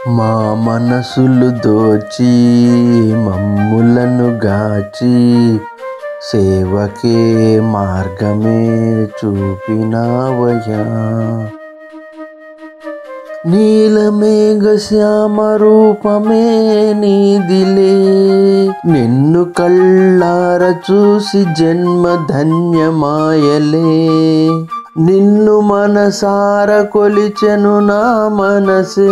మా మనసులు దోచి మమ్ములను గాచి సేవకే మార్గమే చూపినావయ్యా నీలమేఘ శ్యామ రూపమే నీదిలే నిన్ను కళ్ళార చూసి జన్మ ధన్యమాయలే నిన్ను మనసార కొలిచెను నా మనసే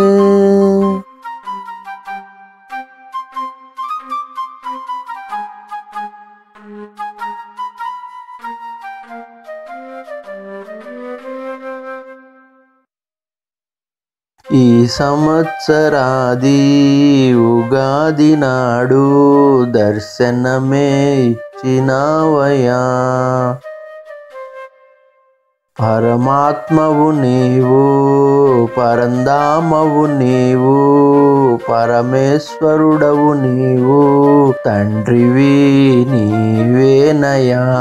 ఈ సంవత్సరాది ఉగాది నాడు దర్శనమే ఇచ్చినావయా పరమాత్మవు నీవు పరంధామవు నీవు పరమేశ్వరుడవు నీవు తండ్రివి నీవేనయా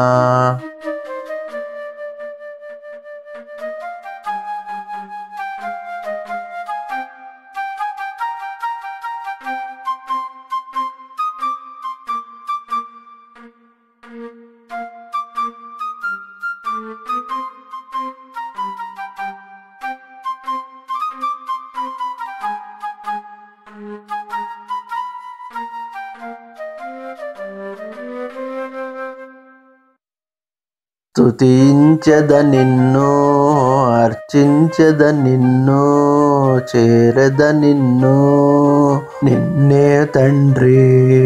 స్తుతించద నిన్ను అర్చించద నిన్ను చేరద నిన్ను నిన్నే తండ్రి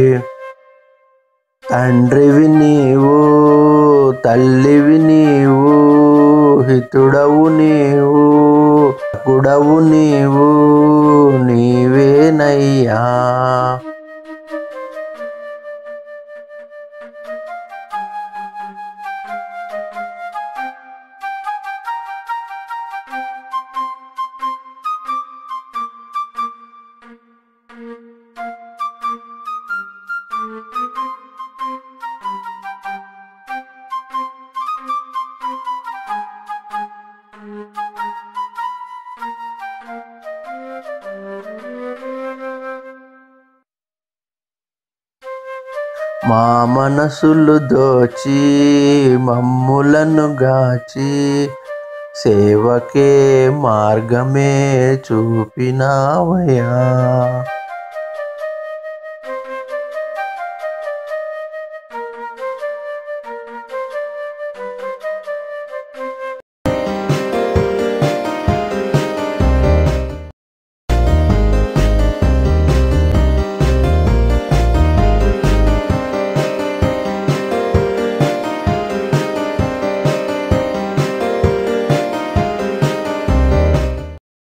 తండ్రివి నీవు తల్లివి నీవు హితుడవు నీవు కుడవు నీవు నీవేనయ్యా మా మనసులు దోచి మమ్ములను గాచి సేవకే మార్గమే చూపినావయా